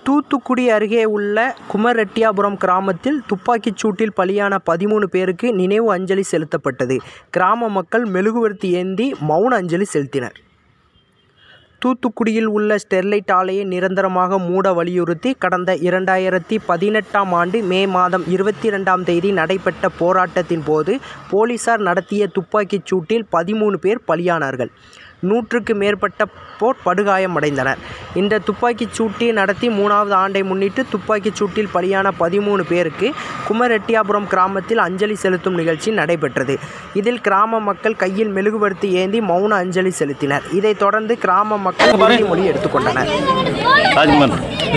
தூத்துக்குடி அருகே உள்ள குமரெட்டியாபுரம் கிராமத்தில் துப்பாக்கிச் சூட்டில் பலியான பதிமூணு பேருக்கு நினைவு அஞ்சலி செலுத்தப்பட்டது கிராம மக்கள் மெழுகுவர்த்தி ஏந்தி மௌன அஞ்சலி செலுத்தினர் தூத்துக்குடியில் உள்ள ஸ்டெர்லைட் ஆலையை நிரந்தரமாக மூட வலியுறுத்தி கடந்த இரண்டாயிரத்தி பதினெட்டாம் ஆண்டு மே மாதம் இருபத்தி ரெண்டாம் தேதி நடைபெற்ற போராட்டத்தின் போது போலீசார் நடத்திய துப்பாக்கிச் சூட்டில் பதிமூணு பேர் பலியானார்கள் நூற்றுக்கு மேற்பட்ட போர் படுகாயமடைந்தனர் இந்த துப்பாக்கிச் சூட்டை நடத்தி மூணாவது ஆண்டை முன்னிட்டு துப்பாக்கிச் சூட்டில் பலியான பதிமூணு பேருக்கு குமரெட்டியாபுரம் கிராமத்தில் அஞ்சலி செலுத்தும் நிகழ்ச்சி நடைபெற்றது இதில் கிராம மக்கள் கையில் மெழுகுவர்த்தி ஏந்தி மௌன அஞ்சலி செலுத்தினர் இதைத் தொடர்ந்து கிராம மக்கள் உறுதிமொழி எடுத்துக்கொண்டனர் ராஜ்குமார்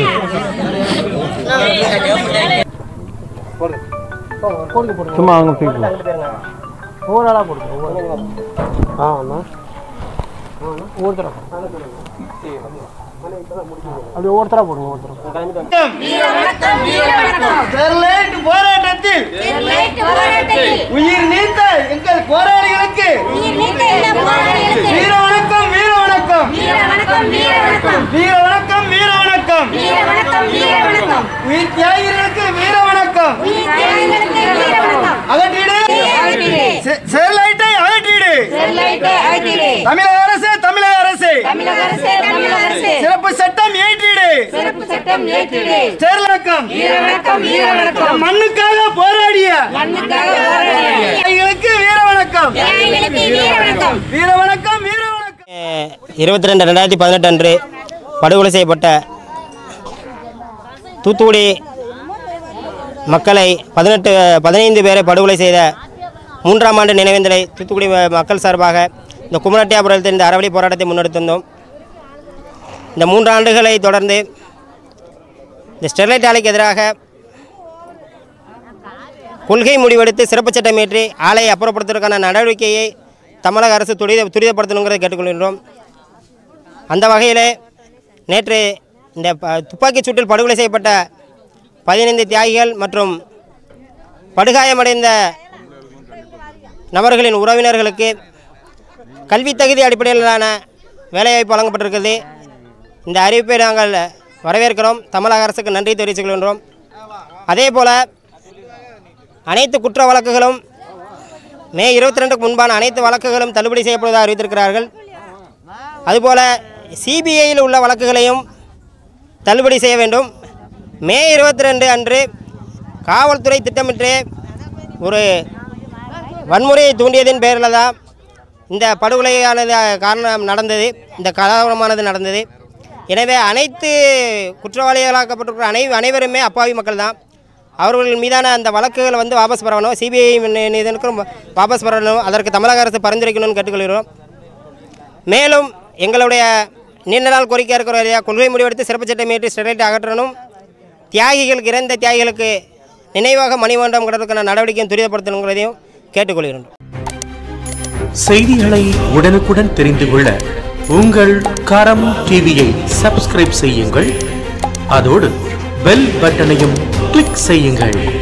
சும்மா அவங்க போய்க்கலாம் ஓவராலாக போடுங்க ஆ அண்ணா ஒவ்வொருத்தரா அப்படி ஒவ்வொருத்தரா போடுங்க ஒவ்வொருத்தரா ஸ்டெர்லைட் போராட்டத்தில் உயிர் நீத்த எங்கள் போராளிகளுக்கு வீர வணக்கம் வீர வணக்கம் வீர வணக்கம் வீர வணக்கம் உயிர் தியாகிகளுக்கு வீர வணக்கம் அகற்றிடு ஸ்டெ- ஸ்டெர்லைட்டை அகற்றிடு தமிழக அரசு தமிழக அரசு சிறப்பு சட்டம் ஏற்றிடு ஸ்டெர்லக்கம் மண்ணுக்காக போராடிய தியாகிகளுக்கு வீர வணக்கம் வீர வணக்கம் வீர வணக்கம் இருபத்தி ரெண்டு ரெண்டாயிரத்தி பதினெட்டு அன்று படுகொலை செய்யப்பட்ட தூத்துக்குடி மக்களை பதினெட்டு பதினைந்து பேரை படுகொலை செய்த மூன்றாம் ஆண்டு நினைவேந்தலை தூத்துக்குடி ம- மக்கள் சார்பாக இந்த குமரட்டியாபுரத்தில் இந்த அறவழி போராட்டத்தை முன்னெடுத்திருந்தோம் இந்த மூன்று ஆண்டுகளை தொடர்ந்து இந்த ஸ்டெர்லைட் ஆலைக்கு எதிராக கொள்கை முடிவெடுத்து சிறப்பு சட்டம் இயற்றி ஆலையை அப்புறப்படுத்துவதற்கான நடவடிக்கையை தமிழக அரசு துரித துரிதப்படுத்தணுங்கிறதை கேட்டுக்கொள்கின்றோம் அந்த வகையிலே நேற்று இந்த ப- துப்பாக்கிச் சூட்டில் படுகொலை செய்யப்பட்ட பதினைந்து தியாகிகள் மற்றும் படுகாயமடைந்த நபர்களின் உறவினர்களுக்கு கல்வி தகுதி அடிப்படையிலான வேலைவாய்ப்பு வழங்கப்பட்டிருக்கிறது இந்த அறிவிப்பை நாங்கள் வரவேற்கிறோம் தமிழக அரசுக்கு நன்றி தெரிவித்துக் கொள்கின்றோம் அதே போல் அனைத்து குற்ற வழக்குகளும் மே இருபத்தி ரெண்டுக்கு முன்பான அனைத்து வழக்குகளும் தள்ளுபடி செய்யப்படுவதாக அறிவித்திருக்கிறார்கள் அதுபோல் சிபிஐயில் உள்ள வழக்குகளையும் தள்ளுபடி செய்ய வேண்டும் மே இருபத்தி ரெண்டு அன்று காவல்துறை திட்டமிட்டு ஒரு வன்முறையை தூண்டியதின் பேரில் தான் இந்த படுகொலையானது காரணம் நடந்தது இந்த கலவரமானது நடந்தது எனவே அனைத்து குற்றவாளிகளாக்கப்பட்டிருக்கிற அனை அனைவருமே அப்பாவி மக்கள் தான் அவர்கள் மீதான அந்த வழக்குகளை வந்து வாபஸ் பெறணும் சிபிஐ இதனுக்கும் வாபஸ் பெறணும் அதற்கு தமிழக அரசு பரிந்துரைக்கணும்னு கேட்டுக்கொள்கிறோம் மேலும் எங்களுடைய நீண்ட நாள் கோரிக்கை இருக்கிற இல்லையா கொள்கை முடிவெடுத்து சிறப்பு சட்டம் ஏற்றி ஸ்டெர்லைட் அகற்றணும் தியாகிகளுக்கு இறந்த தியாகிகளுக்கு நினைவாக மணிமண்டபம் கட்டுறதுக்கான நடவடிக்கையும் துரிதப்படுத்தணுங்கிறதையும் கேட்டுக்கொள்கிறோம் செய்திகளை உடனுக்குடன் தெரிந்து கொள்ள உங்கள் கரம் டிவியை சப்ஸ்கிரைப் செய்யுங்கள் அதோடு பெல் பட்டனையும் கிளிக் செய்யுங்கள்